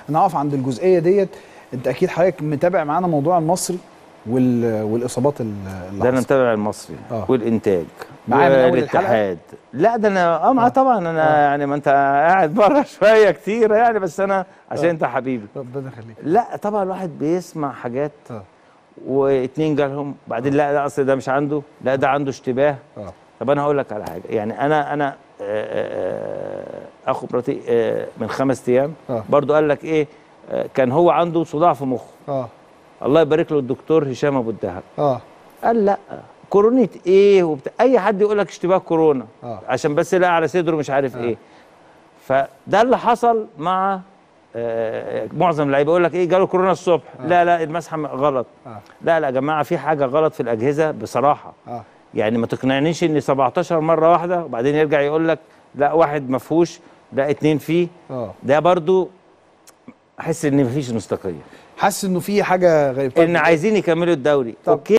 انا هقف عند الجزئيه ديت انت اكيد حضرتك متابع معانا موضوع المصري وال... والاصابات ال- اللي ده انا حصلت. متابع المصري آه. والانتاج معايا من أول الحلقة؟ والاتحاد لا ده انا اه معاه طبعا انا يعني ما انت قاعد بره شويه كتير يعني بس انا عشان انت حبيبي ربنا يخليك لا طبعا الواحد بيسمع حاجات اه واتنين جالهم بعدين لا لا اصل ده مش عنده لا ده عنده اشتباه اه طب انا هقول لك على حاجه يعني انا انا آه، آه، اخو مراتي آه، من خمس ايام آه. برضو قال لك ايه آه، كان هو عنده صداع في مخه اه الله يبارك له الدكتور هشام ابو الدهب اه قال لا كورونية ايه وبتاع اي حد يقول لك اشتباه كورونا آه. عشان بس لا على صدره مش عارف ايه فده اللي حصل مع آه، معظم اللعيبه يقول لك ايه جاله كورونا الصبح لا لا المسحه غلط آه. لا لا يا جماعه في حاجه غلط في الاجهزه بصراحه اه يعني ما تقنعنيش ان 17 مره واحده وبعدين يرجع يقول لك لا واحد ما فيهوش لا اتنين فيه اه ده برضو احس ان مفيش مصداقيه حاسس انه في حاجه غريبه ان عايزين يكملوا الدوري طب اوكي